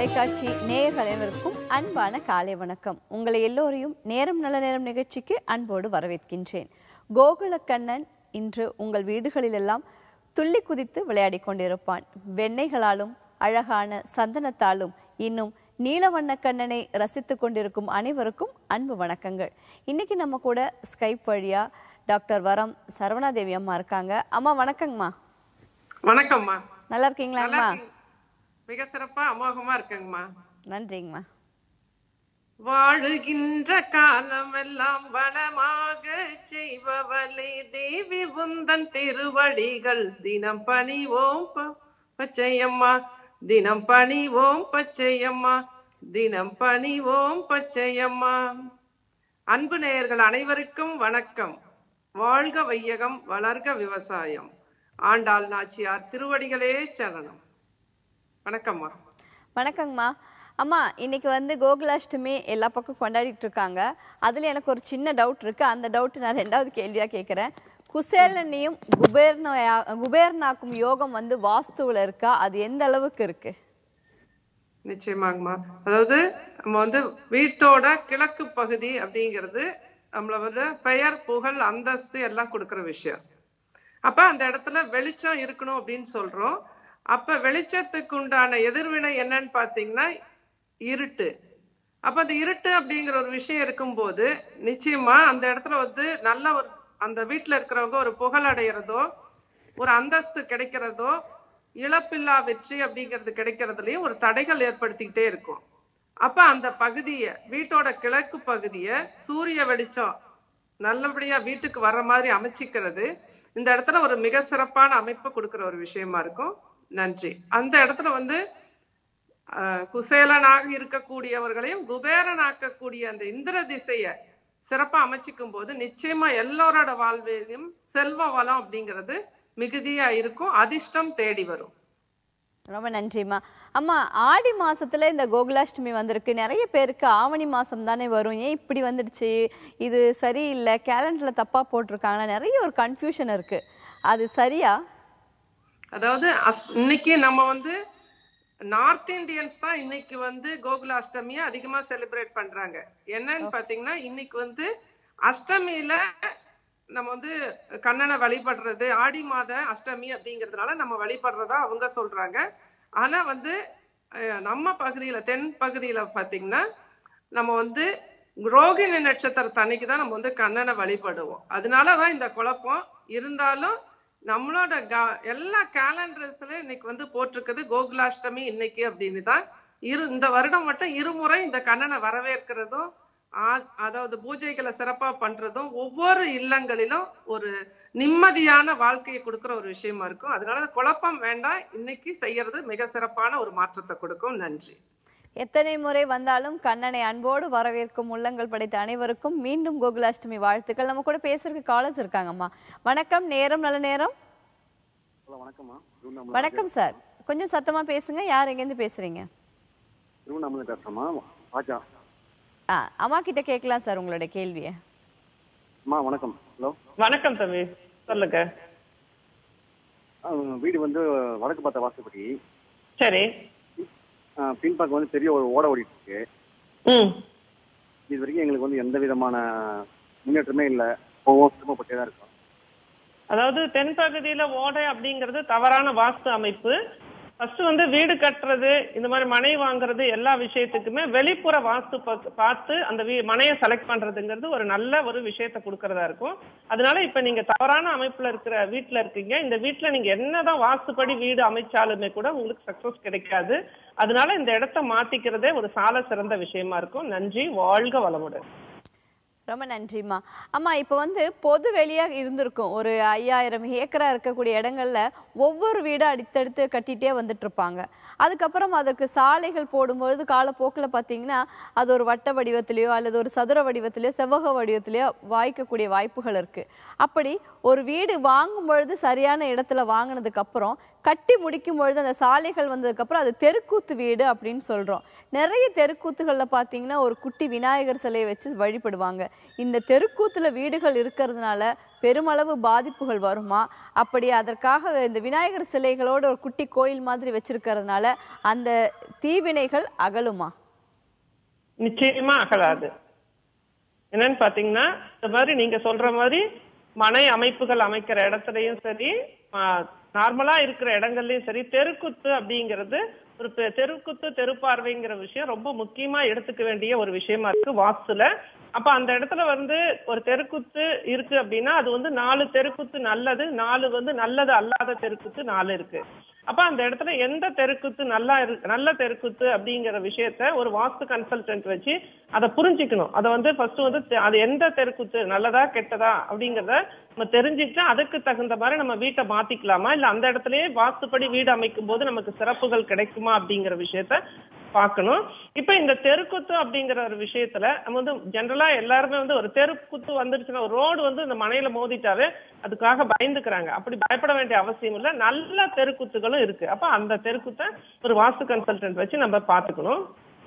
தொலைக்காட்சி நேயர்கள் அனைவருக்கும் அன்பான காலை வணக்கம் உங்களை எல்லோரையும் நேரம் நல்ல நேரம் நிகழ்ச்சிக்கு அன்போடு வரவேற்கின்றேன் கோகுலக்கண்ணன் இன்று உங்கள் வீடுகளிலெல்லாம் துள்ளி குதித்து விளையாடிக் கொண்டிருப்பான் வெண்ணெய்களாலும் அழகான சந்தனத்தாலும் இன்னும் நீலவண்ண கண்ணனை ரசித்துக் கொண்டிருக்கும் அனைவருக்கும் அன்பு வணக்கங்கள் இன்னைக்கு நம்ம கூட ஸ்கைப் வழியா டாக்டர் வரம் சரவணாதேவி அம்மா இருக்காங்க அம்மா வணக்கங்கம்மா வணக்கம்மா நல்லா இருக்கீங்களாங்கம்மா நல்லா இருக்கீங்க. மிக சிறப்பா அமோகமா இருக்கேங்கம்மா நன்றிங்கம்மா வாழுகின்ற காலமெல்லாம் வளமாக செய்பவளே தேவி உந்தன் திருவடிகள் தினம் பணிவோம் ப- பச்சையம்மா தினம் பணிவோம் பச்சையம்மா தினம் பணிவோம் பச்சையம்மா அன்பு நேயர்கள் அனைவருக்கும் வணக்கம் வாழ்க வையகம் வளர்க விவசாயம் ஆண்டாள் நாச்சியார் திருவடிகளே சரணம் வணக்கம்மா வணக்கங்கம்மா அம்மா இன்னைக்கு வந்து கோகுலாஷ்டமி எல்லா பக்கம் கொண்டாடிட்டு இருக்காங்க அதுல எனக்கு ஒரு சின்ன டவுட் இருக்கு அந்த டவுட் நான் ரெண்டாவது கேள்வியா கேட்கிறேன் குசேலனையும் குபேர்னயா குபேர்னாக்கும் யோகம் வந்து வாஸ்துவுல இருக்கா அது எந்த அளவுக்கு இருக்கு நிச்சயமாங்கம்மா அதாவது நம்ம வந்து வீட்டோட கிழக்கு பகுதி அப்படிங்கிறது நம்மள வந்து பெயர் புகழ் அந்தஸ்து எல்லாம் கொடுக்கிற விஷயம் அப்ப அந்த இடத்துல வெளிச்சம் இருக்கணும் அப்படின்னு சொல்றோம் அப்ப வெளிச்சத்துக்கு உண்டான எதிர்வினை என்னன்னு பாத்தீங்கன்னா இருட்டு அப்ப அந்த இருட்டு அப்படிங்கிற ஒரு விஷயம் இருக்கும்போது நிச்சயமா அந்த இடத்துல வந்து நல்ல ஒரு அந்த வீட்டுல இருக்கிறவங்க ஒரு புகழ் அடையிறதோ ஒரு அந்தஸ்து கிடைக்கிறதோ இழப்பில்லா வெற்றி அப்படிங்கிறது கிடைக்கிறதுலயும் ஒரு தடைகள் ஏற்படுத்திக்கிட்டே இருக்கும் அப்ப அந்த பகுதியை வீட்டோட கிழக்கு பகுதியை சூரிய வெளிச்சம் நல்லபடியா வீட்டுக்கு வர்ற மாதிரி அமைச்சிக்கிறது இந்த இடத்துல ஒரு மிக சிறப்பான அமைப்பு கொடுக்கிற ஒரு விஷயமா இருக்கும் நன்றி அந்த இடத்துல வந்து ஆஹ், குசேலனாக இருக்கக்கூடியவர்களையும் குபேரனாக்கக்கூடிய அந்த இந்திர திசைய சிறப்பா அமைச்சிக்கும் போது நிச்சயமா எல்லோரோட வாழ்விலும் செல்வ வளம் அப்படிங்கிறது மிகுதியா இருக்கும் அதிர்ஷ்டம் தேடி வரும் ரொம்ப நன்றிம்மா அம்மா ஆடி மாசத்துல இந்த கோகுலாஷ்டமி வந்திருக்கு நிறைய பேருக்கு ஆவணி மாசம் தானே வரும் ஏன் இப்படி வந்துடுச்சு இது சரியில்லை கேலண்டர்ல தப்பா போட்டிருக்காங்க நிறைய ஒரு கன்ஃபியூஷன் இருக்கு அது சரியா அதாவது அஸ்- இன்னைக்கு நம்ம வந்து நார்த் இந்தியன்ஸ் தான் இன்னைக்கு வந்து கோகுலாஷ்டமியை அதிகமா செலிப்ரேட் பண்றாங்க என்னன்னு பாத்தீங்கன்னா இன்னைக்கு வந்து அஷ்டமியில நம்ம வந்து கண்ணனை வழிபடுறது ஆடி மாத அஷ்டமி அப்படிங்கறதுனால நம்ம வழிபடுறதா அவங்க சொல்றாங்க ஆனா வந்து அஹ், நம்ம பகுதியில தென் பகுதியில பாத்தீங்கன்னா நம்ம வந்து ரோகிணி நட்சத்திரத்து அன்னைக்கு தான் நம்ம வந்து கண்ணனை வழிபடுவோம் அதனாலதான் இந்த குழப்பம் இருந்தாலும் நம்மளோட க- எல்லா கேலண்டர்ஸ்லயும் இன்னைக்கு வந்து போட்டிருக்குது கோகுலாஷ்டமி இன்னைக்கு அப்படின்னு தான் இரு இந்த வருடம் மட்டும் இருமுறை இந்த கண்ணனை வரவேற்கிறதும் ஆ- அதாவது பூஜைகளை சிறப்பா பண்றதும் ஒவ்வொரு இல்லங்களிலும் ஒரு நிம்மதியான வாழ்க்கையை கொடுக்கிற ஒரு விஷயமா இருக்கும் அதனால குழப்பம் வேண்டாம் இன்னைக்கு செய்யறது மிக சிறப்பான ஒரு மாற்றத்தை கொடுக்கும் நன்றி எத்தனை முறை வந்தாலும் கண்ணனை அன்போடு வரவேற்கும் உள்ளங்கள் படைத்த அனைவருக்கும் மீண்டும் கோகுலாஷ்டமி வாழ்த்துக்கள் நம்ம கூட பேசுறதுக்கு காலர்ஸ் இருக்காங்கம்மா வணக்கம் நேரம் நல்ல நேரம் ஹலோ வணக்கம்மா திருவண்ணாமலை வணக்கம் சார் கொஞ்சம் சத்தமா பேசுங்க யார் எங்கேருந்து பேசுறீங்க திருவண்ணாமலை பேசுகிறேம்மா ராஜா ஆ அம்மா கிட்ட கேட்கலாம் சார் உங்களோட கேள்வியை அம்மா வணக்கம் ஹலோ வணக்கம் தம்பி சொல்லுங்க ஆ, வீடு வந்து வடக்கு பார்த்த வாசப்படி சரி ஆ, பின்பக்கம் வந்து பெரிய ஒரு ஓட ஓடிட்டு இருக்கு ம் இது வரைக்கும் எங்களுக்கு வந்து எந்த விதமான முன்னேற்றமே இல்லை போவோம் சிரமப்பட்டே தான் இருக்கோம் அதாவது தென்பகுதியில ஓடை அப்படிங்கிறது தவறான வாஸ்து அமைப்பு ஃபர்ஸ்ட் வந்து வீடு கட்டுறது இந்த மாதிரி மனை வாங்குறது எல்லா விஷயத்துக்குமே வெளிப்புற வாஸ்து பா- பார்த்து அந்த வீ மனையை செலக்ட் பண்றதுங்கிறது ஒரு நல்ல ஒரு விஷயத்தை கொடுக்கறதா இருக்கும் அதனால இப்ப நீங்க தவறான அமைப்புல இருக்கிற வீட்டுல இருக்கீங்க இந்த வீட்டுல நீங்க என்னதான் வாஸ்துப்படி வீடு அமைச்சாலுமே கூட உங்களுக்கு சக்சஸ் கிடைக்காது அதனால இந்த இடத்த மாத்திக்கிறதே ஒரு சால சிறந்த விஷயமா இருக்கும் நன்றி வாழ்க வளமுடன் ரொம்ப நன்றிம்மா அம்மா இப்போ வந்து பொது வெளியாக இருந்திருக்கும் ஒரு ஐயாயிரம் ஏக்கரா இருக்கக்கூடிய இடங்கள்ல ஒவ்வொரு வீடும் அடுத்தடுத்து கட்டிகிட்டே வந்துட்டு இருப்பாங்க அதுக்கப்புறம் அதற்கு சாலைகள் போடும்பொழுது காலப்போக்கில் பார்த்தீங்கன்னா அது ஒரு வட்ட வடிவத்திலேயோ அல்லது ஒரு சதுர வடிவத்திலேயோ செவ்வக வடிவத்திலேயோ வாய்க்கக்கூடிய வாய்ப்புகள் இருக்கு அப்படி ஒரு வீடு வாங்கும் பொழுது சரியான இடத்துல வாங்கினதுக்கு அப்புறம் கட்டி முடிக்கும் பொழுது அந்த சாலைகள் வந்ததுக்கப்புறம் அது தெருக்கூத்து வீடு அப்படின்னு சொல்கிறோம் நிறைய தெருக்கூத்துகளில் பார்த்தீங்கன்னா ஒரு குட்டி விநாயகர் சிலையை வச்சு வழிபடுவாங்க இந்த தெருக்கூத்துல வீடுகள் இருக்கிறதுனால பெருமளவு பாதிப்புகள் வருமா அப்படி அதற்காக இந்த விநாயகர் சிலைகளோட ஒரு குட்டி கோயில் மாதிரி வச்சிருக்கிறதுனால அந்த தீவினைகள் அகலுமா நிச்சயமா அகலாது என்னன்னு பாத்தீங்கன்னா இந்த மாதிரி நீங்க சொல்ற மாதிரி மனை அமைப்புகள் அமைக்கிற இடத்துலயும் சரி நார்மலா இருக்கிற இடங்கள்லயும் சரி தெருக்குத்து அப்படிங்கிறது ஒரு பெ- தெருக்குத்து தெருப்பார்வைங்கிற விஷயம் ரொம்ப முக்கியமா எடுத்துக்க வேண்டிய ஒரு விஷயமா இருக்கு வாஸ்துல அப்ப அந்த இடத்துல வந்து ஒரு தெருக்குத்து இருக்கு அப்படின்னா அது வந்து நாலு தெருக்குத்து நல்லது நாலு வந்து நல்லது அல்லாத தெருக்குத்து நாலு இருக்கு அப்ப அந்த இடத்துல எந்த தெருக்குத்து நல்லா இருக்கு நல்ல தெருக்குத்து அப்படிங்கிற விஷயத்த ஒரு வாஸ்து கன்சல்டன்ட் வச்சு அதை புரிஞ்சுக்கணும் அதை வந்து ஃபர்ஸ்ட் வந்து தெ- அது எந்த தெருக்குத்து நல்லதா கெட்டதா அப்படிங்கறத நம்ம தெரிஞ்சுக்கிட்டு அதுக்கு தகுந்த மாதிரி நம்ம வீட்டை மாத்திக்கலாமா இல்ல அந்த இடத்துலயே வாஸ்துப்படி வீடு அமைக்கும் போது நமக்கு சிறப்புகள் கிடைக்குமா அப்படிங்கிற விஷயத்த பார்க்கணும் இப்ப இந்த தெருக்குத்து அப்படிங்கிற ஒரு விஷயத்துல நம்ம வந்து ஜென்ரலா எல்லாருமே வந்து ஒரு தெருக்குத்து வந்துருச்சுன்னா ஒரு ரோடு வந்து இந்த மனையில மோதிட்டாவே அதுக்காக பயந்துக்கிறாங்க அப்படி பயப்பட வேண்டிய அவசியம் இல்ல நல்ல தெருக்குத்துகளும் இருக்கு அப்ப அந்த தெருக்குத்தை ஒரு வாஸ்து கன்சல்டன்ட் வச்சு நம்ம பாத்துக்கணும்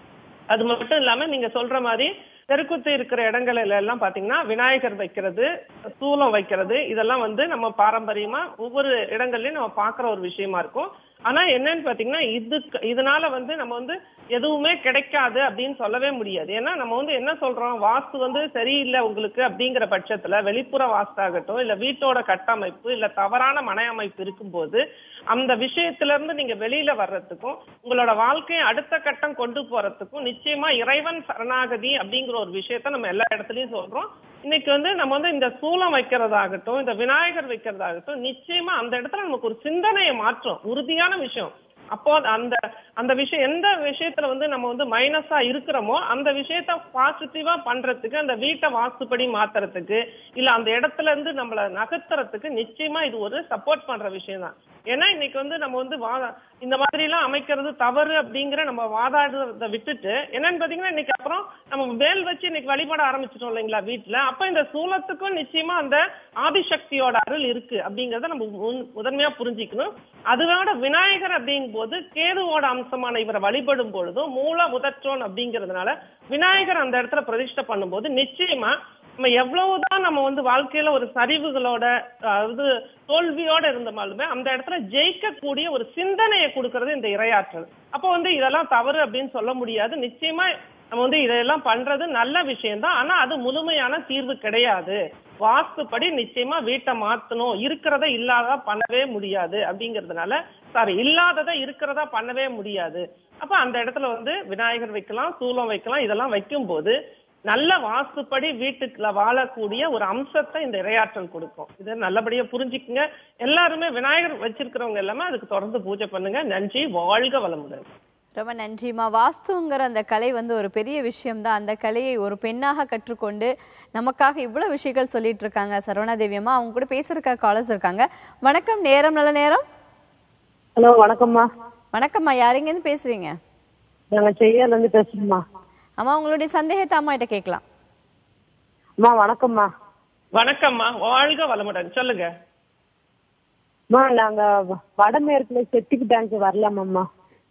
அது மட்டும் இல்லாம நீங்க சொல்ற மாதிரி தெருக்குத்து இருக்கிற இடங்கள்ல எல்லாம் பாத்தீங்கன்னா விநாயகர் வைக்கிறது சூலம் வைக்கிறது இதெல்லாம் வந்து நம்ம பாரம்பரியமா ஒவ்வொரு இடங்கள்லயும் நம்ம பாக்குற ஒரு விஷயமா இருக்கும் ஆனா என்னன்னு பாத்தீங்கன்னா இதுக்கு இதனால வந்து நம்ம வந்து எதுவுமே கிடைக்காது அப்படின்னு சொல்லவே முடியாது ஏன்னா நம்ம வந்து என்ன சொல்றோம் வாஸ்து வந்து சரியில்லை உங்களுக்கு அப்படிங்கிற பட்சத்துல வெளிப்புற வாஸ்தாகட்டும் இல்ல வீட்டோட கட்டமைப்பு இல்ல தவறான மனை அமைப்பு இருக்கும்போது அந்த விஷயத்துல இருந்து நீங்க வெளியில வர்றதுக்கும் உங்களோட வாழ்க்கையை அடுத்த கட்டம் கொண்டு போறதுக்கும் நிச்சயமா இறைவன் சரணாகதி அப்படிங்கிற ஒரு விஷயத்த நம்ம எல்லா இடத்துலயும் சொல்றோம் இன்னைக்கு வந்து நம்ம வந்து இந்த சூலம் வைக்கிறதாகட்டும் இந்த விநாயகர் வைக்கிறதாகட்டும் நிச்சயமா அந்த இடத்துல நமக்கு ஒரு சிந்தனையை மாற்றும் உறுதியான விஷயம் அப்போ அந்த அந்த விஷயம் எந்த விஷயத்துல வந்து நம்ம வந்து மைனஸா இருக்கிறோமோ அந்த விஷயத்த பாசிட்டிவா பண்றதுக்கு அந்த வீட்டை வாஸ்துப்படி மாத்துறதுக்கு இல்ல அந்த இடத்துல இருந்து நம்மள நகர்த்துறதுக்கு நிச்சயமா இது ஒரு சப்போர்ட் பண்ற விஷயம் தான் ஏன்னா இன்னைக்கு வந்து நம்ம வந்து வா- இந்த மாதிரி எல்லாம் அமைக்கிறது தவறு அப்படிங்கிற நம்ம வாதாடுறத விட்டுட்டு என்னன்னு பாத்தீங்கன்னா இன்னைக்கு அப்புறம் நம்ம வேல் வச்சு இன்னைக்கு வழிபட ஆரம்பிச்சிட்டோம் இல்லைங்களா வீட்டுல அப்ப இந்த சூலத்துக்கும் நிச்சயமா அந்த ஆதிசக்தியோட அருள் இருக்கு அப்படிங்கறத நம்ம முன்- முதன்மையா புரிஞ்சுக்கணும் அதோட விநாயகர் அப்படிங்கும் போது கேதுவோட அம்சமான இவரை வழிபடும் பொழுதும் மூல முதற்றோன் அப்படிங்கறதுனால விநாயகர் அந்த இடத்துல பிரதிஷ்டை பண்ணும்போது நிச்சயமா நம்ம எவ்வளவுதான் நம்ம வந்து வாழ்க்கையில ஒரு சரிவுகளோட அதாவது தோல்வியோட இருந்தமாலுமே அந்த இடத்துல ஜெயிக்கக்கூடிய ஒரு சிந்தனையை கொடுக்கறது இந்த இரையாற்றல் அப்போ வந்து இதெல்லாம் தவறு அப்படின்னு சொல்ல முடியாது நிச்சயமா நம்ம வந்து இதெல்லாம் பண்றது நல்ல விஷயம்தான் ஆனா அது முழுமையான தீர்வு கிடையாது வாஸ்துப்படி நிச்சயமா வீட்டை மாத்தணும் இருக்கிறத இல்லாததா பண்ணவே முடியாது அப்படிங்கறதுனால சாரி இல்லாததை இருக்கிறதா பண்ணவே முடியாது அப்ப அந்த இடத்துல வந்து விநாயகர் வைக்கலாம் சூலம் வைக்கலாம் இதெல்லாம் வைக்கும்போது நல்ல வாஸ்துப்படி வீட்டுக்குள்ள வாழக்கூடிய ஒரு அம்சத்தை இந்த இரையாற்றல் கொடுக்கும் இதை நல்லபடியா புரிஞ்சுக்குங்க எல்லாருமே விநாயகர் வச்சிருக்கிறவங்க எல்லாமே அதுக்கு தொடர்ந்து பூஜை பண்ணுங்க நன்றி வாழ்க வளமுடன் ரொம்ப நன்றிம்மா வாஸ்துங்கிற அந்த கலை வந்து ஒரு பெரிய விஷயம்தான் அந்த கலையை ஒரு பெண்ணாக கற்றுக்கொண்டு நமக்காக இவ்வளவு விஷயங்கள் சொல்லிட்டு இருக்காங்க சரவணாதேவி அம்மா அவங்க கூட பேசுறதுக்காக காலர்ஸ் இருக்காங்க வணக்கம் நேரம் நல்ல நேரம் ஹலோ வணக்கம்மா வணக்கம்மா யாருங்கன்னு பேசுறீங்க நாங்க செய்யால இருந்து பேசுறோம்மா அம்மா உங்களுடைய சந்தேகத்தை அம்மா கிட்ட கேட்கலாம் அம்மா வணக்கம்மா வணக்கம்மா வாழ்க வளமுடன் சொல்லுங்க அம்மா நாங்க வ- வடமேற்குல செப்டிக் டேங்க் வரலாமாம்மா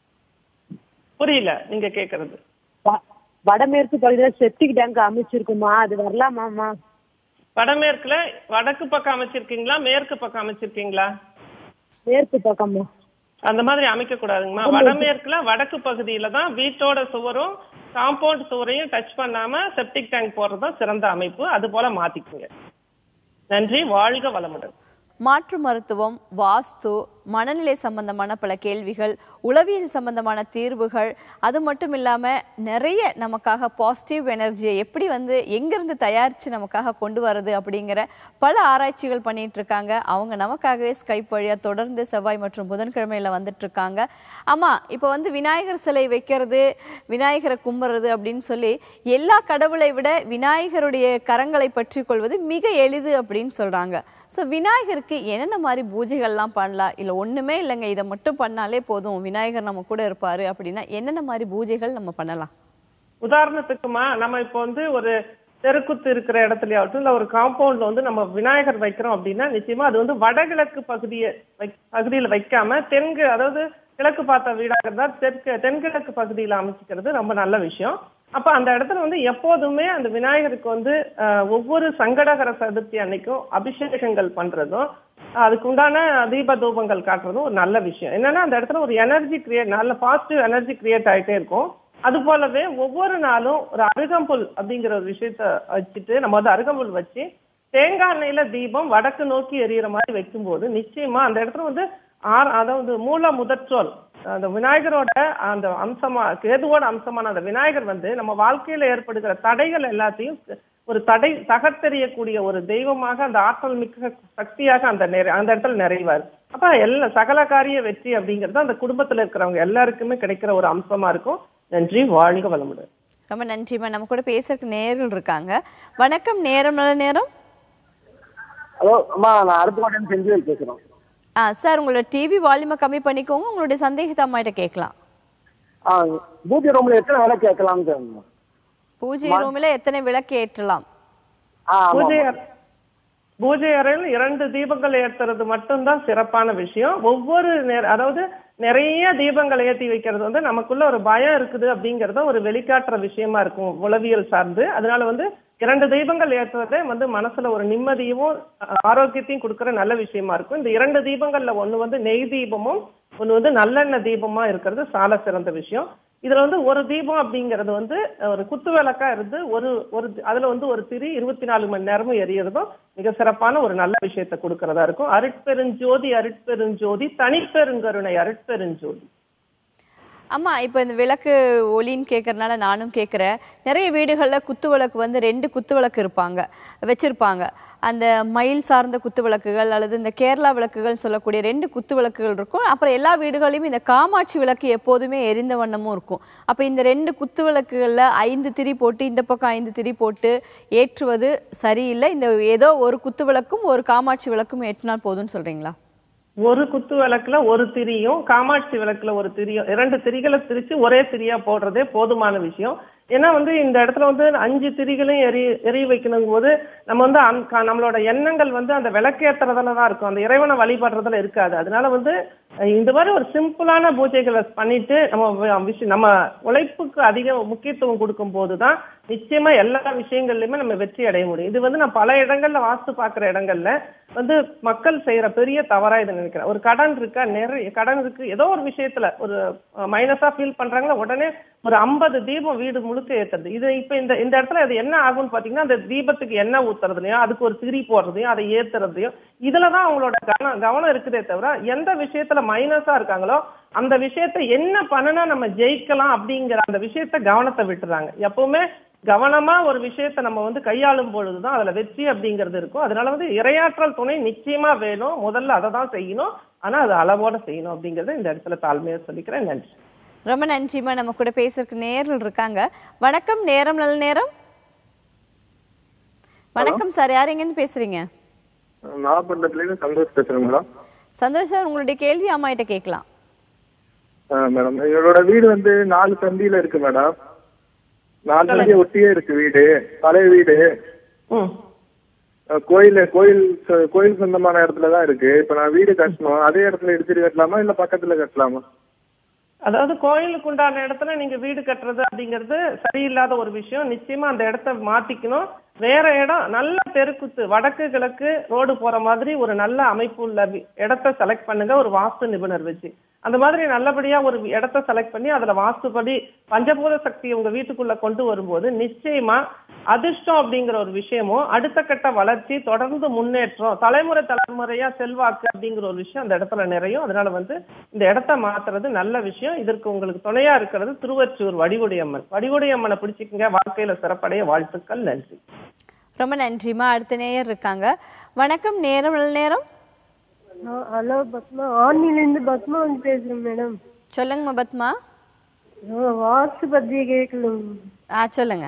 புரியல நீங்க கேக்குறது வ- வடமேற்கு பகுதியில செப்டிக் டேங்க் அமைச்சிருக்குமா அது வரலாமாம்மா வடமேற்குல வடக்கு பக்கம் அமைச்சிருக்கீங்களா மேற்கு பக்கம் அமைச்சிருக்கீங்களா மேற்கு பக்கம்மா அந்த மாதிரி அமைக்க கூடாதுங்கம்மா வடமேற்குல வடக்கு பகுதியில தான் வீட்டோட சுவரும் காம்பவுண்ட் சுவரையும் டச் பண்ணாம செப்டிக் டேங்க் போடுறது தான் சிறந்த அமைப்பு அது போல மாத்திக்குங்க நன்றி வாழ்க வளமுடன் மாற்று மருத்துவம் வாஸ்து மனநிலை சம்பந்தமான பல கேள்விகள் உளவியல் சம்பந்தமான தீர்வுகள் அது மட்டும் இல்லாம நிறைய நமக்காக பாசிட்டிவ் எனர்ஜியை எப்படி வந்து எங்கிருந்து தயாரிச்சு நமக்காக கொண்டு வரது அப்படிங்கிற பல ஆராய்ச்சிகள் பண்ணிட்டு இருக்காங்க அவங்க நமக்காகவே ஸ்கைப் வழியா தொடர்ந்து செவ்வாய் மற்றும் புதன்கிழமையில வந்துட்டு இருக்காங்க ஆமா இப்போ வந்து விநாயகர் சிலை வைக்கிறது விநாயகரை கும்பிடுறது அப்படின்னு சொல்லி எல்லா கடவுளை விட விநாயகருடைய கரங்களை பற்றி கொள்வது மிக எளிது அப்படின்னு சொல்றாங்க ஸோ விநாயகருக்கு என்னென்ன மாதிரி பூஜைகள்லாம் பண்ணலாம் இல்லை ஒண்ணுமே இல்லைங்க இதை மட்டும் பண்ணாலே போதும் விநாயகர் நம்ம கூட இருப்பாரு அப்படின்னா என்னென்ன மாதிரி பூஜைகள் நம்ம பண்ணலாம் உதாரணத்துக்குமா நம்ம இப்போ வந்து ஒரு தெருக்குத்து இருக்கிற இடத்துலயாகட்டும் இல்ல ஒரு காம்பவுண்ட்ல வந்து நம்ம விநாயகர் வைக்கிறோம் அப்படின்னா நிச்சயமா அது வந்து வடகிழக்கு பகுதியை வை- பகுதியில வைக்காம தென்கு அதாவது கிழக்கு பார்த்த வீடாக இருந்தா தெற்கு தென்கிழக்கு பகுதியில அமைச்சிக்கிறது ரொம்ப நல்ல விஷயம் அப்ப அந்த இடத்துல வந்து எப்போதுமே அந்த விநாயகருக்கு வந்து அஹ், ஒவ்வொரு சங்கடகர சதுர்த்தி அன்னைக்கும் அபிஷேகங்கள் பண்றதும் அதுக்கு உண்டான தீப தூபங்கள் காட்டுறதும் ஒரு நல்ல விஷயம் என்னன்னா அந்த இடத்துல ஒரு எனர்ஜி கிரியேட் நல்ல பாசிட்டிவ் எனர்ஜி கிரியேட் ஆயிட்டே இருக்கும் அது போலவே ஒவ்வொரு நாளும் ஒரு அருகம்புல் அப்படிங்கிற ஒரு விஷயத்த வச்சுட்டு நம்ம வந்து அருகம்புல் வச்சு தேங்காய் எண்ணெயில தீபம் வடக்கு நோக்கி எரியற மாதிரி வைக்கும்போது நிச்சயமா அந்த இடத்துல வந்து ஆர் அதாவது மூல முதற்றோல் அந்த விநாயகரோட அந்த அம்சமா கேதுவோட அம்சமான அந்த விநாயகர் வந்து நம்ம வாழ்க்கையில ஏற்படுகிற தடைகள் எல்லாத்தையும் ஒரு தடை தகர்த்தெறியக்கூடிய ஒரு தெய்வமாக அந்த ஆற்றல் மிக்க சக்தியாக அந்த நிறை அந்த இடத்துல நிறைவார் அப்ப எல்லா சகல காரிய வெற்றி அப்படிங்கிறது அந்த குடும்பத்துல இருக்கிறவங்க எல்லாருக்குமே கிடைக்கிற ஒரு அம்சமா இருக்கும் நன்றி வாழ்க வளமுடன் ரொம்ப நன்றிம்மா நம்ம கூட பேசுறதுக்கு நேர்கள் இருக்காங்க வணக்கம் நேரம் நல்ல நேரம் ஹலோ அம்மா நான் அடுத்த கோட்டையில செஞ்சுவேல் பேசுறோம் ஆ சார் உங்களோட டிவி வால்யூமை கம்மி பண்ணிக்கோங்க உங்களுடைய சந்தேகத்தை அம்மாட்ட கேட்கலாம் ஆ பூஜை ரூம்ல எத்தனை வேலை கேட்கலாம்னு கேட்கணும் பூஜை ரூமில் எத்தனை விளக்கு ஏற்றலாம் ஆ ஆமா, பூஜை ஆமா. அறை- பூஜை அறையில் இரண்டு தீபங்கள் ஏத்துறது மட்டும்தான் சிறப்பான விஷயம் ஒவ்வொரு நேர- அதாவது நிறைய தீபங்கள் ஏத்தி வைக்கிறது வந்து நமக்குள்ள ஒரு பயம் இருக்குது அப்படிங்கறத ஒரு வெளிக்காட்டுற விஷயமா இருக்கும் உளவியல் சார்ந்து அதனால வந்து இரண்டு தீபங்கள் ஏற்றுறதே வந்து மனசுல ஒரு நிம்மதியும் அஹ், ஆரோக்கியத்தையும் கொடுக்கிற நல்ல விஷயமா இருக்கும் இந்த இரண்டு தீபங்கள்ல ஒண்ணு வந்து நெய் தீபமும் ஒண்ணு வந்து நல்லெண்ணெய் தீபமா இருக்கிறது சால சிறந்த விஷயம் இதுல வந்து ஒரு தீபம் அப்படிங்கிறது வந்து அஹ், ஒரு குத்து விளக்கா இருந்து ஒரு ஒரு அதுல வந்து ஒரு திரி இருபத்தி நாலு மணி நேரமும் எரியறதும் மிக சிறப்பான ஒரு நல்ல விஷயத்தை கொடுக்கறதா இருக்கும் அருட்பெருஞ்சோதி அருட்பெருஞ்சோதி தனிப்பெருங்கருணை அருட்பெருஞ்சோதி அம்மா இப்போ இந்த விளக்கு ஒலின்னு கேட்கறனால நானும் கேட்குறேன் நிறைய வீடுகளில் குத்து விளக்கு வந்து ரெண்டு குத்து விளக்கு இருப்பாங்க வச்சிருப்பாங்க அந்த மயில் சார்ந்த குத்து விளக்குகள் அல்லது இந்த கேரளா விளக்குகள் சொல்லக்கூடிய ரெண்டு குத்து விளக்குகள் இருக்கும் அப்புறம் எல்லா வீடுகளிலும் இந்த காமாட்சி விளக்கு எப்போதுமே எரிந்த வண்ணமும் இருக்கும் அப்போ இந்த ரெண்டு குத்து விளக்குகளில் ஐந்து திரி போட்டு இந்த பக்கம் ஐந்து திரி போட்டு ஏற்றுவது சரியில்லை இந்த ஏதோ ஒரு குத்து விளக்கும் ஒரு காமாட்சி விளக்கும் ஏற்றினால் போதும்னு சொல்றீங்களா ஒரு குத்து விளக்குல ஒரு திரியும் காமாட்சி விளக்குல ஒரு திரியும் இரண்டு திரிகளை திரிச்சு ஒரே திரியா போடுறதே போதுமான விஷயம் ஏன்னா வந்து இந்த இடத்துல வந்து அஞ்சு திரிகளையும் எரி எரிய வைக்கணும் போது நம்ம வந்து அந்த- க- நம்மளோட எண்ணங்கள் வந்து அந்த விளக்கேத்துறதுல தான் இருக்கும் அந்த இறைவனை வழிபடுறதுல இருக்காது அதனால வந்து அஹ், இந்த மாதிரி ஒரு சிம்பிளான பூஜைகளை பண்ணிட்டு நம்ம வி- விஷயம் நம்ம உழைப்புக்கு அதிக முக்கியத்துவம் கொடுக்கும் போதுதான் நிச்சயமா எல்லா விஷயங்கள்லயுமே நம்ம வெற்றி அடைய முடியும் இது வந்து நான் பல இடங்கள்ல வாஸ்து பாக்குற இடங்கள்ல வந்து மக்கள் செய்யற பெரிய தவறா இதை நினைக்கிறேன் ஒரு கடன் இருக்கா நிறைய கடன் இருக்கு ஏதோ ஒரு விஷயத்துல ஒரு மைனஸா ஃபீல் பண்றாங்களா உடனே ஒரு ஐம்பது தீபம் வீடு முழுக்க ஏத்துறது இது இப்ப இந்த இந்த இடத்துல அது என்ன ஆகும்னு பாத்தீங்கன்னா அந்த தீபத்துக்கு எண்ணெய் ஊத்துறதுலயும் அதுக்கு ஒரு திரி போடுறதையும் அதை ஏத்துறதையும் இதுலதான் அவங்களோட கவனம் கவனம் இருக்குதே தவிர எந்த விஷயத்துல மைனஸா இருக்காங்களோ அந்த விஷயத்த என்ன பண்ணுனா நம்ம ஜெயிக்கலாம் அப்படிங்கிற அந்த விஷயத்த கவனத்தை விட்டுறாங்க எப்பவுமே கவனமா ஒரு விஷயத்த நம்ம வந்து கையாளும் பொழுதுதான் அதுல வெற்றி அப்படிங்கிறது இருக்கும் அதனால வந்து இரையாற்றல் துணை நிச்சயமா வேணும் முதல்ல அதை தான் செய்யணும் ஆனா அது அளவோட செய்யணும் அப்படிங்கறத இந்த இடத்துல தாழ்மையா சொல்லிக்கிறேன் நன்றி ரொம்ப நன்றிம்மா நம்ம கூட பேசுறதுக்கு நேரில் இருக்காங்க வணக்கம் நேரம் நல்ல நேரம் வணக்கம் சார் யார் எங்கேருந்து பேசுறீங்க நாகப்பட்டினத்துல இருந்து சந்தோஷ் பேசுறேன் மேடம் சந்தோஷ் சார் உங்களுடைய கேள்வி அம்மாயிட்ட கேட்கலாம் மேடம் எங்களோட வீடு வந்து நாலு தந்தியில இருக்கு மேடம் நாலு தந்தியை ஒட்டியே இருக்கு வீடு பழைய வீடு ம் அஹ் கோயில் கோயில் சொ- கோயில் சொந்தமான இடத்துல தான் இருக்கு இப்ப நான் வீடு கட்டணும் அதே இடத்துல இடிச்சிட்டு கட்டலாமா இல்ல பக்கத்துல கட்டலாமா அதாவது கோயிலுக்கு உண்டான இடத்துல நீங்க வீடு கட்டுறது அப்படிங்கிறது சரியில்லாத ஒரு விஷயம் நிச்சயமா அந்த இடத்த மாத்திக்கணும் வேற இடம் நல்ல தெருக்குத்து வடக்கு கிழக்கு ரோடு போற மாதிரி ஒரு நல்ல அமைப்பு உள்ள வி- இடத்த செலக்ட் பண்ணுங்க ஒரு வாஸ்து நிபுணர் வச்சு அந்த மாதிரி நல்லபடியா ஒரு இடத்த செலக்ட் பண்ணி அதுல வாஸ்துபடி பஞ்சபூத சக்தியை உங்க வீட்டுக்குள்ள கொண்டு வரும்போது நிச்சயமா அதிர்ஷ்டம் அப்படிங்கிற ஒரு விஷயமும் அடுத்த கட்ட வளர்ச்சி தொடர்ந்து முன்னேற்றம் தலைமுறை தலைமுறையா செல்வாக்கு அப்படிங்கிற ஒரு விஷயம் அந்த இடத்துல நிறையும் அதனால வந்து இந்த இடத்த மாத்துறது நல்ல விஷயம் இதற்கு உங்களுக்கு துணையா இருக்கிறது திருவச்சூர் வடிவுடையம்மன் வடிவுடையம்மனை பிடிச்சிக்கங்க வாழ்க்கையில சிறப்படைய வாழ்த்துக்கள் நன்றி ரொம்ப நன்றிம்மா அடுத்த நேயர் இருக்காங்க வணக்கம் நேரம் நல்ல நேரம் ஹலோ பத்மா ஆன்லைன்லேருந்து பத்மா வந்து பேசுகிறேன் மேடம் சொல்லுங்கம்மா பத்மா வாஸ்து பற்றி கேட்கணும் ஆ சொல்லுங்க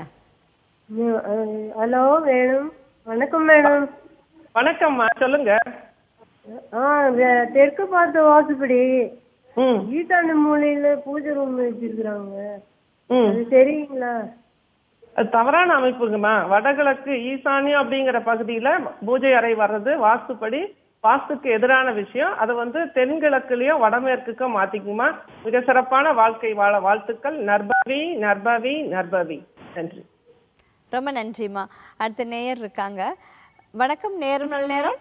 ஹலோ மேடம் வணக்கம் மேடம் வணக்கம்மா சொல்லுங்க ஆ வெ- தெற்கு பார்த்த வாசுப்படி ம் ஈட்டாண்டு மூலையில பூஜை ரூம் வச்சிருக்கிறாங்க ம் அது சரிங்களா அது தவறான அமைப்புங்கம்மா வடகிழக்கு ஈசானியம் அப்படிங்கிற பகுதியில பூஜை அறை வர்றது வாஸ்துப்படி வாஸ்துக்கு எதிரான விஷயம் அதை வந்து தென்கிழக்குலயும் வடமேற்குக்கோ மாத்திக்குமா மிக சிறப்பான வாழ்க்கை வாழ வாழ்த்துக்கள் நர்பவி நர்பவி நர்பவி நன்றி ரொம்ப நன்றிம்மா அடுத்த நேயர் இருக்காங்க வணக்கம் நேரம் நல்ல நேரம்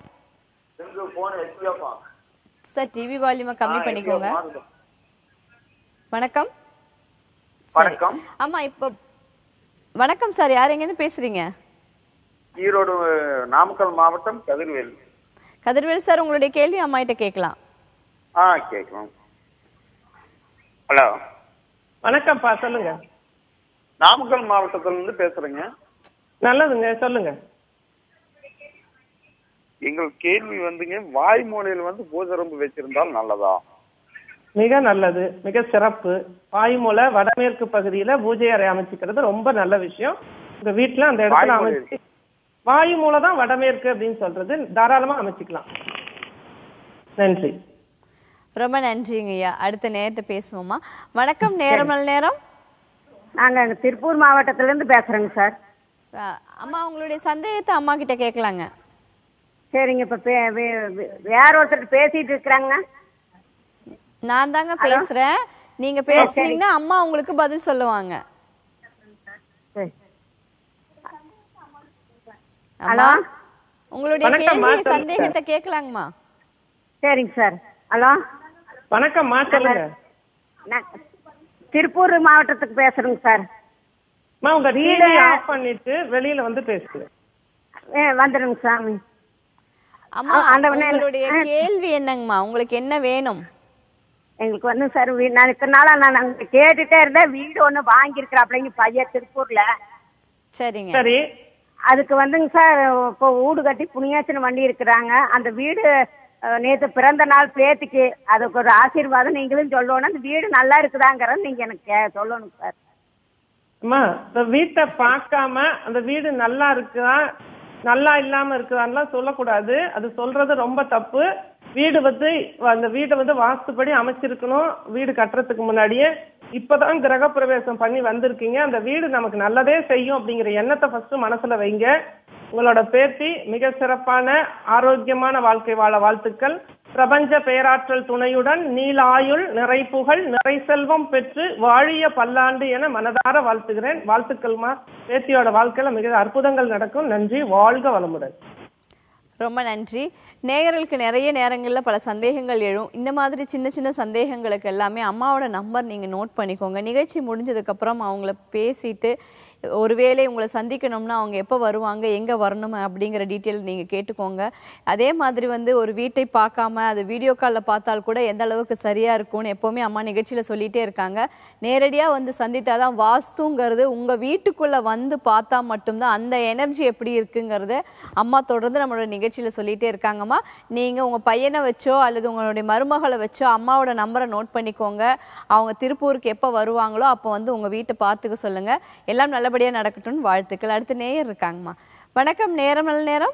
சார் டிவி வால்யூமை கம்மி பண்ணிக்கோங்க வணக்கம் சரி. வணக்கம். ஆமா இப்போ வணக்கம் சார் யார் எங்கேருந்து பேசுறீங்க ஈரோடு நாமக்கல் மாவட்டம் கதிர்வேல் கதிர்வேல் சார் உங்களுடைய கேள்வி அம்மாயிட்ட கேட்கலாம் ஆ கேட்கலாம் ஹலோ வணக்கம்ப்பா சொல்லுங்க நாமக்கல் மாவட்டத்துல இருந்து பேசுறேங்க நல்லதுங்க சொல்லுங்க எங்கள் கேள்வி வந்துங்க வாய்மொழியில் வந்து பூஜரம்பு வச்சிருந்தால் நல்லதா மிக நல்லது மிக சிறப்பு வாயுமூல வடமேற்கு பகுதியில பூஜை அறை அமைச்சுக்கிறது ரொம்ப நல்ல விஷயம் உங்க வீட்டுல அந்த இடத்துல வாயுமூலை. அமைச்சு வாயுமூல தான் வடமேற்கு அப்படின்னு சொல்றது தாராளமா அமைச்சுக்கலாம் நன்றி ரொம்ப நன்றிங்க ஐயா அடுத்த நேரத்தை பேசுவோமா வணக்கம் நேரம் நல்ல நேரம் நாங்க இங்க திருப்பூர் மாவட்டத்துல இருந்து பேசுறேங்க சார் அஹ், அம்மா உங்களுடைய சந்தேகத்தை அம்மா கிட்ட கேட்கலாங்க சரிங்க இப்ப பே- வே- வே- வேற ஒருத்தர் பேசிட்டு இருக்கிறாங்க நான் தாங்க பேசுறேன் நீங்க பேசுனீங்கன்னா அம்மா உங்களுக்கு பதில் சொல்லுவாங்க சரி. அம்மா உங்களுடைய வணக்கம்மா, கேள்வி சொல்லுங்க. சந்தேகத்தை கேட்கலாங்கம்மா சரிங்க சார் ஹலோ வணக்கம்மா சொல்லுங்க நான் திருப்பூர் மாவட்டத்துக்கு பேசுறேங்க சார் அம்மா உங்க டிவி ஆஃப் பண்ணிட்டு வெளியில வந்து பேசுங்க ஏ, வந்துடுங்க சாமி அம்மா ஆ, ஆண்டவனே, உங்களுடைய ஆ. கேள்வி என்னங்கம்மா உங்களுக்கு என்ன வேணும் எங்களுக்கு வந்து சார் வீ- நான் இத்தனை நாளா நான் அங்க கேட்டுட்டே இருந்தேன் வீடு ஒண்ணு வாங்கியிருக்கிறாப்லைங்க பையன் திருப்பூர்ல சரிங்க சரி அதுக்கு வந்துங்க சார் இப்போ வீடு கட்டி புண்ணியாச்சன வண்டி இருக்கிறாங்க அந்த வீடு அஹ், நேத்து பிறந்த நாள் பேத்திக்கு அதுக்கு ஒரு ஆசீர்வாதம் நீங்களும் சொல்லணும் அந்த வீடு நல்லா இருக்குதாங்கிறத நீங்க எனக்கு கே- சொல்லணும் சார் அம்மா இந்த வீட்டை பார்க்காம அந்த வீடு நல்லா இருக்குதா நல்லா இல்லாம இருக்குதான்லாம் சொல்லக்கூடாது அது சொல்றது ரொம்ப தப்பு வீடு வந்து அந்த வீட்டை வந்து வாஸ்துப்படி அமைச்சிருக்கணும் வீடு கட்டுறதுக்கு முன்னாடியே இப்பதான் கிரகப்பிரவேசம் பண்ணி வந்திருக்கீங்க அந்த வீடு நமக்கு நல்லதே செய்யும் அப்படிங்கிற எண்ணத்தை ஃபர்ஸ்ட் மனசுல வைங்க உங்களோட பேத்தி மிக சிறப்பான ஆரோக்கியமான வாழ்க்கை வாழ வாழ்த்துக்கள் பிரபஞ்ச பேராற்றல் துணையுடன் நீலாயுள் நிறை புகழ் நிறை செல்வம் பெற்று வாழிய பல்லாண்டு என மனதார வாழ்த்துகிறேன் வாழ்த்துக்கள்மா பேத்தியோட வாழ்க்கையில மிக அற்புதங்கள் நடக்கும் நன்றி வாழ்க வளமுடன் ரொம்ப நன்றி நேயர்களுக்கு நிறைய நேரங்களில் பல சந்தேகங்கள் எழும் இந்த மாதிரி சின்ன சின்ன சந்தேகங்களுக்கு எல்லாமே அம்மாவோட நம்பர் நீங்கள் நோட் பண்ணிக்கோங்க நிகழ்ச்சி முடிஞ்சதுக்கப்புறம் அவங்கள பேசிட்டு ஒருவேளை உங்களை சந்திக்கணும்னா அவங்க எப்போ வருவாங்க எங்கே வரணும் அப்படிங்கிற டீட்டெயில் நீங்கள் கேட்டுக்கோங்க அதே மாதிரி வந்து ஒரு வீட்டை பார்க்காம அது வீடியோ காலில் பார்த்தால் கூட எந்த அளவுக்கு சரியாக இருக்கும்னு எப்போவுமே அம்மா நிகழ்ச்சியில் சொல்லிகிட்டே இருக்காங்க நேரடியாக வந்து சந்தித்தாதான் வாஸ்துங்கிறது உங்கள் வீட்டுக்குள்ளே வந்து பார்த்தா மட்டும்தான் அந்த எனர்ஜி எப்படி இருக்குங்கிறத அம்மா தொடர்ந்து நம்மளோட நிகழ்ச்சியில் சொல்லிகிட்டே இருக்காங்கம்மா நீங்கள் உங்கள் பையனை வச்சோ அல்லது உங்களுடைய மருமகளை வச்சோ அம்மாவோட நம்பரை நோட் பண்ணிக்கோங்க அவங்க திருப்பூருக்கு எப்போ வருவாங்களோ அப்போ வந்து உங்கள் வீட்டை பார்த்துக்க சொல்லுங்கள் எல்லாம் நல்லபடியாக நடக்கட்டும்னு வாழ்த்துக்கள் அடுத்து நேயர் இருக்காங்கம்மா வணக்கம் நேரம் நல்ல நேரம்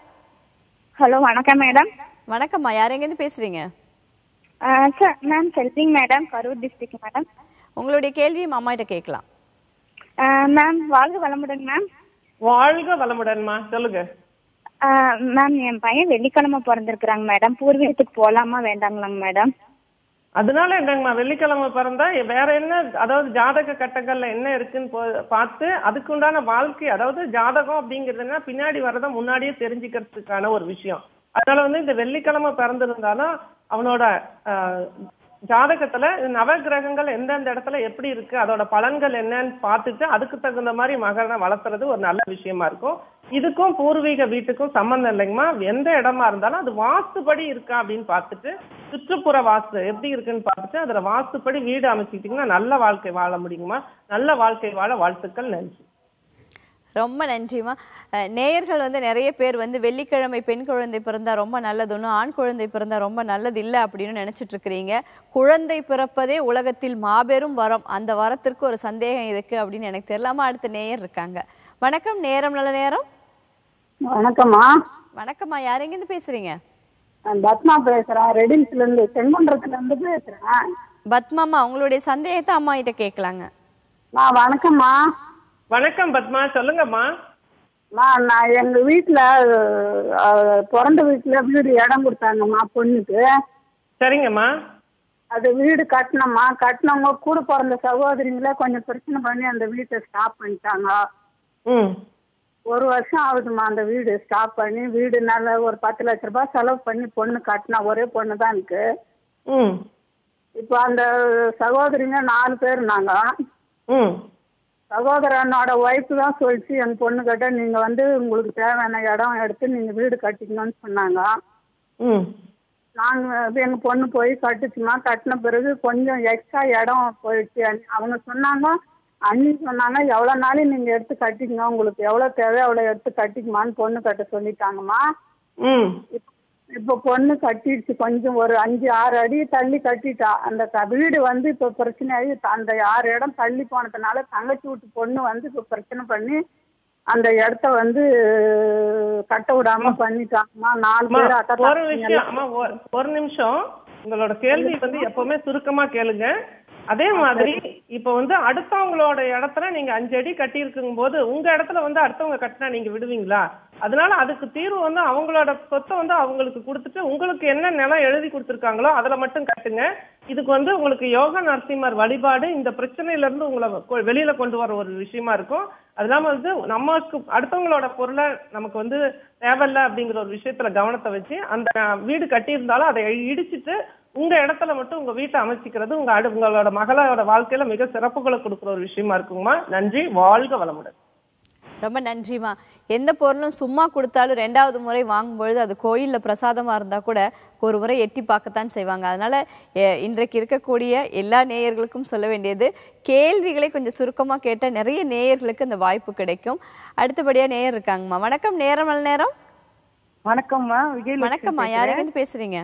ஹலோ வணக்கம் மேடம் வணக்கம்மா யார் எங்கேருந்து பேசுகிறீங்க சார் மேம் செல்விங் மேடம் கரூர் டிஸ்ட்ரிக்ட் மேடம் உங்களுடைய கேள்வியும் அம்மா கிட்ட கேட்கலாம் மேம் வாழ்க வளமுடன் மேம் வாழ்க வளமுடன்மா சொல்லுங்க மேம் என் பையன் வெள்ளிக்கிழமை பிறந்திருக்கிறாங்க மேடம் பூர்வீகத்துக்கு போலாமா வேண்டாங்களாங்க மேடம் அதனால என்னங்கம்மா வெள்ளிக்கிழமை பிறந்தா வேற என்ன அதாவது ஜாதக கட்டங்கள்ல என்ன இருக்குன்னு போ- பார்த்து அதுக்குண்டான வாழ்க்கை அதாவது ஜாதகம் அப்படிங்கிறதுனா பின்னாடி வரதை முன்னாடியே தெரிஞ்சுக்கிறதுக்கான ஒரு விஷயம் அதனால வந்து இந்த வெள்ளிக்கிழமை பிறந்திருந்தாலும் அவனோட ஆஹ், ஜாதகத்துல நவ கிரகங்கள் எந்தெந்த இடத்துல எப்படி இருக்கு அதோட பலன்கள் என்னன்னு பார்த்துட்டு அதுக்கு தகுந்த மாதிரி மகனை வளர்த்துறது ஒரு நல்ல விஷயமா இருக்கும் இதுக்கும் பூர்வீக வீட்டுக்கும் சம்பந்தம் இல்லைங்கம்மா எந்த இடமா இருந்தாலும் அது வாஸ்துபடி இருக்கா அப்படின்னு பார்த்துட்டு சுற்றுப்புற வாஸ்து எப்படி இருக்குன்னு பார்த்துட்டு அதுல வாஸ்துப்படி வீடு அமைச்சிக்கிட்டீங்கன்னா நல்ல வாழ்க்கை வாழ முடியுமா நல்ல வாழ்க்கை வாழ வாழ்த்துக்கள் நன்றி ரொம்ப நன்றிம்மா அஹ், நேயர்கள் வந்து நிறைய பேர் வந்து வெள்ளிக்கிழமை பெண் குழந்தை பிறந்தா ரொம்ப நல்லதுன்னு ஆண் குழந்தை பிறந்தா ரொம்ப நல்லது இல்லை அப்படின்னு நினைச்சிட்டு இருக்கிறீங்க குழந்தை பிறப்பதே உலகத்தில் மாபெரும் வரம் அந்த வரத்திற்கு ஒரு சந்தேகம் இருக்கு அப்படின்னு எனக்கு தெரியலாமா அடுத்த நேயர் இருக்காங்க வணக்கம் நேரம் நல்ல நேரம் வணக்கம்மா வணக்கம்மா யார் எங்கேருந்து பேசுறீங்க நான் பத்மா பேசுறேன் ரெடின்ஸ்ல இருந்து செங்குன்றத்துல இருந்து பேசுறேன் பத்மாமா உங்களுடைய சந்தேகத்தை அம்மா கிட்ட கேட்கலாங்க நான் வணக்கம்மா வணக்கம் பத்மா சொல்லுங்கம்மா நான் நான் எங்க வீட்டுல அஹ், பிறந்த வீட்டுல வீடு இடம் கொடுத்தாங்கம்மா பொண்ணுக்கு சரிங்கம்மா அது வீடு கட்டினோம்மா கட்டினவங்க கூட பிறந்த சகோதரிங்கள கொஞ்சம் பிரச்சனை பண்ணி அந்த வீட்டை ஸ்டாப் பண்ணிட்டாங்க ம் ஒரு வருஷம் ஆகுதும்மா அந்த வீடு ஸ்டாப் பண்ணி வீடு நல்ல ஒரு பத்து லட்ச ரூபாய் செலவு பண்ணி பொண்ணு கட்டினா ஒரே பொண்ணு தான் இருக்கு ம் இப்போ அந்த சகோதரிங்க நாலு பேர் நாங்க ம் சகோதரனோட ஒய்ஃப் தான் சொல்லிச்சு என் பொண்ணு கிட்ட நீங்க வந்து உங்களுக்கு தேவையான இடம் எடுத்து நீங்க வீடு கட்டிக்கணும்னு சொன்னாங்க ம் நாங்க அது எங்க பொண்ணு போய் கட்டுச்சுமா கட்டின பிறகு கொஞ்சம் எக்ஸ்ட்ரா இடம் போயிடுச்சு அண்ணி- அவங்க சொன்னாங்க அண்ணி சொன்னாங்க எவ்வளவு நாளைக்கு நீங்க எடுத்து கட்டிக்கங்க உங்களுக்கு எவ்வளவு தேவை அவ்வளவு எடுத்து கட்டிக்குமான்னு பொண்ணு கட்ட சொல்லிட்டாங்கம்மா ம் இப்போ பொண்ணு கட்டிடுச்சு கொஞ்சம் ஒரு அஞ்சு ஆறு அடி தள்ளி கட்டிட்டா அந்த க- வீடு வந்து இப்போ பிரச்சனை ஆகி அந்த ஆறு இடம் தள்ளி போனதுனால தங்கச்சி வீட்டு பொண்ணு வந்து இப்போ பிரச்சனை பண்ணி அந்த இடத்த வந்து கட்ட விடாம பண்ணிட்டாங்கம்மா நாலு அம்மா, பேர் அக்கா ஒரு தங்கச்சிங்க விஷயம் அம்மா ஒரு- ஒரு நிமிஷம் உங்களோட கேள்வி வந்து எப்பவுமே சுருக்கமா கேளுங்க அதே மாதிரி இப்ப வந்து அடுத்தவங்களோட இடத்துல நீங்க அஞ்சு அடி கட்டி இருக்கும் போது உங்க இடத்துல வந்து அடுத்தவங்க கட்டினா நீங்க விடுவீங்களா அதனால அதுக்கு தீர்வு வந்து அவங்களோட சொத்தை வந்து அவங்களுக்கு கொடுத்துட்டு உங்களுக்கு என்ன நிலம் எழுதி கொடுத்துருக்காங்களோ அதுல மட்டும் கட்டுங்க இதுக்கு வந்து உங்களுக்கு யோகா நரசிம்மர் வழிபாடு இந்த பிரச்சனையில இருந்து உங்களை கொ- வெளியில கொண்டு வர ஒரு விஷயமா இருக்கும் அது இல்லாம வந்து நமக்கு அடுத்தவங்களோட பொருளை நமக்கு வந்து தேவையில்ல அப்படிங்கிற ஒரு விஷயத்துல கவனத்தை வச்சு அந்த வீடு கட்டியிருந்தாலும் அதை இடிச்சிட்டு உங்க இடத்துல மட்டும் உங்க வீட்டை அமைச்சிக்கிறது உங்க அடு உங்களோட மகளோட வாழ்க்கையில மிக சிறப்புகளை கொடுக்குற ஒரு விஷயமா இருக்குங்கம்மா நன்றி வாழ்க வளமுடன் ரொம்ப நன்றிம்மா எந்த பொருளும் சும்மா கொடுத்தாலும் ரெண்டாவது முறை வாங்கும்பொழுது அது கோயிலில் பிரசாதமாக இருந்தால் கூட ஒரு முறை எட்டி பார்க்கத்தான் செய்வாங்க அதனால எ- இன்றைக்கு இருக்கக்கூடிய எல்லா நேயர்களுக்கும் சொல்ல வேண்டியது கேள்விகளை கொஞ்சம் சுருக்கமாக கேட்டால் நிறைய நேயர்களுக்கு அந்த வாய்ப்பு கிடைக்கும் அடுத்தபடியாக நேயர் இருக்காங்கம்மா வணக்கம் நேரம் நல்ல நேரம் வணக்கம்மா விஜய் வணக்கம்மா யாருங்க பேசுறீங்க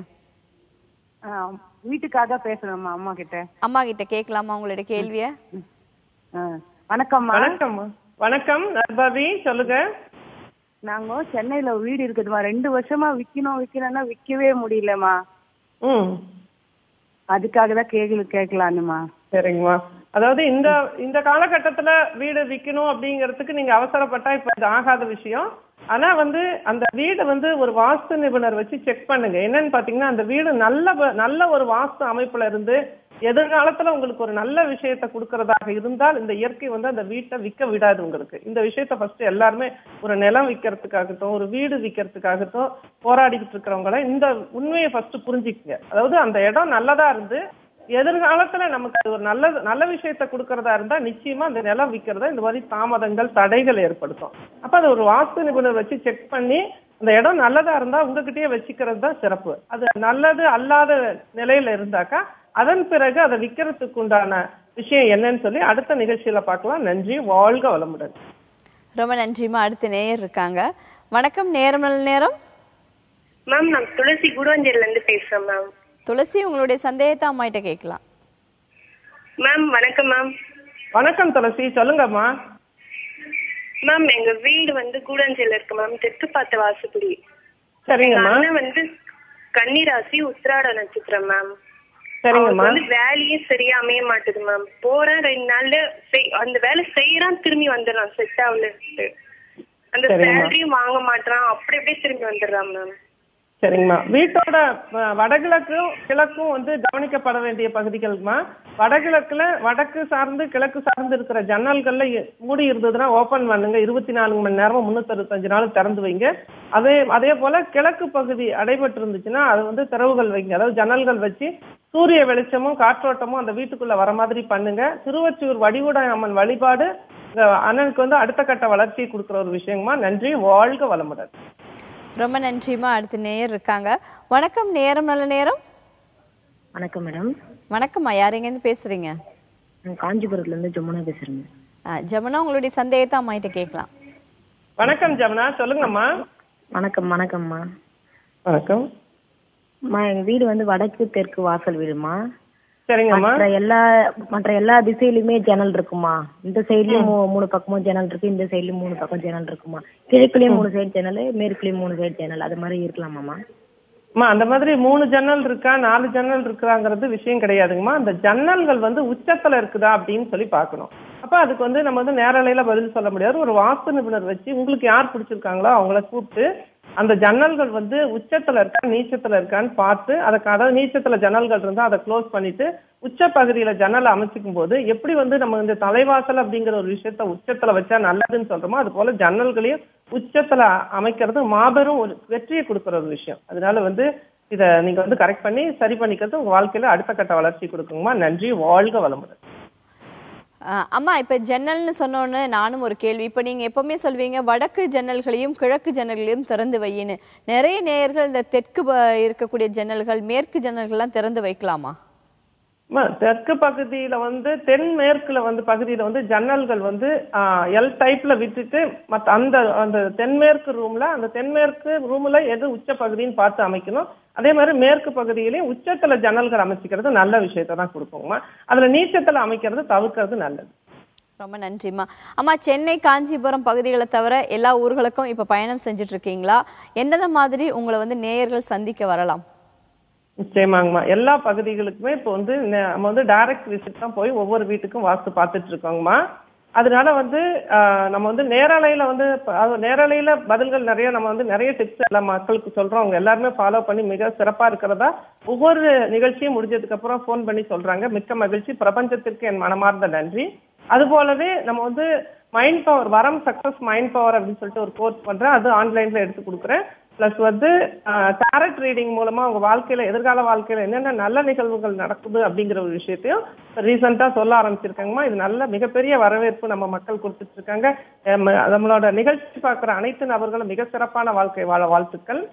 வீட்டுக்காக பேசுறேம்மா அம்மா கிட்ட அம்மா கிட்ட கேட்கலாமா உங்களுடைய கேள்வியை ஆ, வணக்கம்மா வணக்கம்மா வணக்கம் நர்பவி சொல்லுங்க நாங்க சென்னையில ஒரு வீடு இருக்குதுமா ரெண்டு வருஷமா விக்கணும் விக்கணும்னா விக்கவே முடியலம்மா ம் அதுக்காக தான் கேள்வி கேட்கலான்னுமா சரிங்கம்மா அதாவது இந்த இந்த காலகட்டத்துல வீடு விற்கணும் அப்படிங்கிறதுக்கு நீங்க அவசரப்பட்டா இப்ப இது ஆகாத விஷயம் ஆனா வந்து அந்த வீடு வந்து ஒரு வாஸ்து நிபுணர் வச்சு செக் பண்ணுங்க என்னன்னு பாத்தீங்கன்னா அந்த வீடு நல்ல வ- நல்ல ஒரு வாஸ்து அமைப்புல இருந்து எதிர்காலத்துல உங்களுக்கு ஒரு நல்ல விஷயத்தை கொடுக்கறதாக இருந்தால் இந்த இயற்கை வந்து அந்த வீட்டை விற்க விடாது உங்களுக்கு இந்த விஷயத்த ஃபர்ஸ்ட் எல்லாருமே ஒரு நிலம் விற்கிறதுக்காகட்டும் ஒரு வீடு விற்கிறதுக்காகட்டும் போராடிக்கிட்டு இருக்கிறவங்கள இந்த உண்மையை ஃபர்ஸ்ட் புரிஞ்சுக்கங்க அதாவது அந்த இடம் நல்லதா இருந்து எதிர்காலத்துல நமக்கு அது ஒரு நல்ல நல்ல விஷயத்த கொடுக்கறதா இருந்தா நிச்சயமா அந்த நிலம் விற்கிறத இந்த மாதிரி தாமதங்கள் தடைகள் ஏற்படுத்தும் அப்ப அது ஒரு வாஸ்து நிபுணர் வச்சு செக் பண்ணி அந்த இடம் நல்லதா இருந்தா உங்ககிட்டயே வச்சுக்கிறது தான் சிறப்பு அது நல்லது அல்லாத நிலையில இருந்தாக்கா அதன் பிறகு அதை விற்கிறதுக்கு உண்டான விஷயம் என்னன்னு சொல்லி அடுத்த நிகழ்ச்சியில பார்க்கலாம் நன்றி வாழ்க வளமுடன் ரொம்ப நன்றிம்மா அடுத்த நேயர் இருக்காங்க வணக்கம் நேரம் நல்ல நேரம் மேம் நான் துளசி குடுவஞ்சேரில இருந்து பேசுறேன் மேம் துளசி உங்களுடைய சந்தேகத்தை அம்மாயிட்ட கேட்கலாம் மேம் வணக்கம் மேம் வணக்கம் துளசி சொல்லுங்கம்மா மேம் எங்க வீடு வந்து கூடஞ்சேரில இருக்கு மேம் தெற்கு பார்த்த வாசுபடி எங்க சரிங்கம்மா அண்ணன் வந்து கன்னிராசி உத்திராட நட்சத்திரம் மேம் சரிங்கம்மா அவருக்கு வந்து வேலையே சரியா அமைய மாட்டுது மேம் போறேன் ரெண்டு நாள்ல செய்- அந்த வேலை செய்யறான் திரும்பி வந்துடுறான் செட் ஆகலன்ட்டு அந்த சரிம்மா. சேலரியும் வாங்க மாட்டான் அப்படி அப்படியே திரும்பி வந்துடுறான் மேம் சரிங்கம்மா வீட்டோட அஹ், வடகிழக்கும் கிழக்கும் வந்து கவனிக்கப்பட வேண்டிய பகுதிகள்மா வடகிழக்குல வடக்கு சார்ந்து கிழக்கு சார்ந்து இருக்கிற ஜன்னல்கள்ல எ- மூடி இருந்ததுன்னா ஓபன் பண்ணுங்க இருபத்தி நான்கு மணி நேரமும் முன்னூத்தி அறுபத்தஞ்சு நாள் திறந்து வைங்க அதே அதே போல கிழக்கு பகுதி அடைபட்டு இருந்துச்சுன்னா அது வந்து திறவுகள் வைங்க அதாவது ஜன்னல்கள் வச்சு சூரிய வெளிச்சமும் காற்றோட்டமும் அந்த வீட்டுக்குள்ள வர மாதிரி பண்ணுங்க திருவொற்றியூர் வடிவுடை அம்மன் வழிபாடு அஹ், அண்ணனுக்கு வந்து அடுத்த கட்ட வளர்ச்சியை கொடுக்குற ஒரு விஷயங்கம்மா நன்றி வாழ்க வளமுடன் ரொம்ப நன்றிம்மா அடுத்த நேயர் இருக்காங்க வணக்கம் நேரம் நல்ல நேரம் வணக்கம் மேடம் வணக்கம்மா யார் எங்கேருந்து பேசுறீங்க நான் காஞ்சிபுரத்துல இருந்து ஜமுனா பேசுறேங்க ஆ, ஜமுனா உங்களுடைய சந்தேகத்தை அம்மாயிட்ட கேட்கலாம் வணக்கம் ஜமுனா சொல்லுங்கம்மா வணக்கம் வணக்கம்மா வணக்கம் அம்மா எங்க வீடு வந்து வடக்கு தெற்கு வாசல் வீடுமா சரிங்கம்மா மற்ற எல்லா மற்ற எல்லா திசையிலுமே ஜன்னல் இருக்குமா இந்த சைட்லயும் மூ- மூணு பக்கமும் ஜன்னல் இருக்கு இந்த சைட்லயும் மூணு பக்கம் ஜன்னல் இருக்குமா கிழக்குலயும் மூணு சைடு ஜன்னல் மேற்குலயும் மூணு சைடு ஜன்னல் அது மாதிரி இருக்கலாமாம்மா அம்மா அந்த மாதிரி மூணு ஜன்னல் இருக்கா நாலு ஜன்னல் இருக்குதாங்கிறது விஷயம் கிடையாதுங்கம்மா அந்த ஜன்னல்கள் வந்து உச்சத்துல இருக்குதா அப்படின்னு சொல்லி பார்க்கணும் அப்ப அதுக்கு வந்து நம்ம வந்து நேரலையில பதில் சொல்ல முடியாது ஒரு வாஸ்து நிபுணர் வச்சு உங்களுக்கு யார் பிடிச்சிருக்காங்களோ அவங்கள கூப்பிட்டு அந்த ஜன்னல்கள் வந்து உச்சத்துல இருக்கா நீச்சத்துல இருக்கான்னு பார்த்து அதுக்கு அதாவது நீச்சத்துல ஜன்னல்கள் இருந்தா அதை க்ளோஸ் பண்ணிட்டு உச்ச பகுதியில ஜன்னலை அமைச்சிக்கும் போது எப்படி வந்து நம்ம இந்த தலைவாசல் அப்படிங்கிற ஒரு விஷயத்த உச்சத்துல வச்சா நல்லதுன்னு சொல்றோமோ அது போல ஜன்னல்களையும் உச்சத்துல அமைக்கிறது மாபெரும் ஒரு வெற்றியை கொடுக்குற ஒரு விஷயம் அதனால வந்து இத நீங்க வந்து கரெக்ட் பண்ணி சரி பண்ணிக்கிறது உங்க வாழ்க்கையில அடுத்த கட்ட வளர்ச்சி கொடுக்குங்கம்மா நன்றி வாழ்க வளமுடன் அஹ் அம்மா இப்ப ஜன்னல்னு சொன்னோன்னு நானும் ஒரு கேள்வி இப்ப நீங்க எப்பவுமே சொல்வீங்க வடக்கு ஜன்னல்களையும் கிழக்கு ஜன்னல்களையும் திறந்து வையின்னு நிறைய நேயர்கள் இந்த தெற்கு ப- இருக்கக்கூடிய ஜன்னல்கள் மேற்கு ஜன்னல்கள்லாம் திறந்து வைக்கலாமா அம்மா, தெற்கு பகுதியில வந்து தென்மேற்குல வந்து பகுதியில வந்து ஜன்னல்கள் வந்து எல் டைப்ல விட்டுட்டு மத்த அந்த அந்த தென்மேற்கு ரூம்ல அந்த தென்மேற்கு ரூம்ல எது உச்ச பகுதின்னு பார்த்து அமைக்கணும் அதே மாதிரி மேற்கு பகுதியிலையும் உச்சத்துல ஜன்னல்கள் அமைச்சிக்கிறது நல்ல விஷயத்தை தான் கொடுக்குங்கம்மா அதுல நீச்சத்துல அமைக்கிறது தவிர்க்கிறது நல்லது ரொம்ப நன்றிம்மா அம்மா சென்னை காஞ்சிபுரம் பகுதிகளை தவிர எல்லா ஊர்களுக்கும் இப்ப பயணம் செஞ்சுட்டு இருக்கீங்களா எந்தெந்த மாதிரி உங்களை வந்து நேயர்கள் சந்திக்க வரலாம் நிச்சயமாங்கம்மா எல்லா பகுதிகளுக்குமே இப்போ வந்து நெ- நம்ம வந்து டைரக்ட் விசிட் தான் போய் ஒவ்வொரு வீட்டுக்கும் வாஸ்து பார்த்துட்டு இருக்கோங்கம்மா அதனால வந்து ஆஹ், நம்ம வந்து நேரலையில வந்து ப- அது நேரலையில பதில்கள் நிறைய நம்ம வந்து நிறைய டிப்ஸ் எல்லாம் மக்களுக்கு சொல்றோம் அவங்க எல்லாருமே ஃபாலோ பண்ணி மிக சிறப்பா இருக்கிறதா ஒவ்வொரு நிகழ்ச்சியும் முடிஞ்சதுக்கு அப்புறம் ஃபோன் பண்ணி சொல்றாங்க மிக்க மகிழ்ச்சி பிரபஞ்சத்திற்கு என் மனமார்ந்த நன்றி அது போலவே நம்ம வந்து மைண்ட் பவர் வரம் சக்சஸ் மைண்ட் பவர் அப்படின்னு சொல்லிட்டு ஒரு கோர்ஸ் பண்றேன் அது ஆன்லைன்ல எடுத்து கொடுக்குறேன் பிளஸ் வந்து டேரட் ரீடிங் மூலமா உங்க வாழ்க்கையில எதிர்கால வாழ்க்கையில என்னென்ன நல்ல நிகழ்வுகள் நடக்குது அப்படிங்கிற ஒரு விஷயத்தையும் ரீசெண்டா சொல்ல ஆரம்பிச்சிருக்காங்கம்மா இது நல்ல மிகப்பெரிய வரவேற்பு நம்ம மக்கள் கொடுத்துட்டு இருக்காங்க எம், நம்மளோட நிகழ்ச்சி பார்க்குற அனைத்து நபர்களும் மிக சிறப்பான வாழ்க்கை வாழ வாழ்த்துக்கள்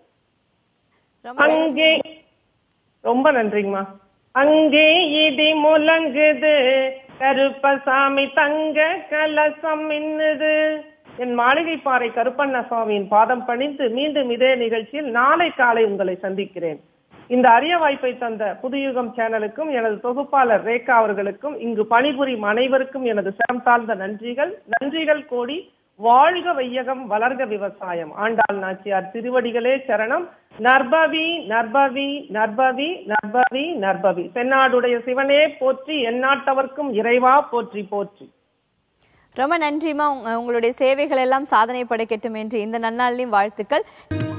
அங்கே ரொம்ப நன்றிங்கம்மா அங்கே இடி முழங்குது கருப்பசாமி தங்க கலசம் மின்னுது என் மாளிகை பாறை கருப்பண்ண சுவாமியின் பாதம் பணிந்து மீண்டும் இதே நிகழ்ச்சியில் நாளை காலை உங்களை சந்திக்கிறேன் இந்த அரிய வாய்ப்பை தந்த புதுயுகம் சேனலுக்கும் எனது தொகுப்பாளர் ரேகா அவர்களுக்கும் இங்கு பணிபுரியும் அனைவருக்கும் எனது சிரம் தாழ்ந்த நன்றிகள் நன்றிகள் கோடி வாழ்க வையகம் வளர்க விவசாயம் ஆண்டாள் நாச்சியார் திருவடிகளே சரணம் நற்பவி நற்பவி நற்பவி நற்பவி நற்பவி தென்னாடுடைய சிவனே போற்றி எந்நாட்டவர்க்கும் இறைவா போற்றி போற்றி ரொம்ப நன்றிம்மா உங்க- உங்களுடைய சேவைகள் எல்லாம் சாதனை படைக்கட்டும் என்று இந்த நன்னாளிலும் வாழ்த்துக்கள்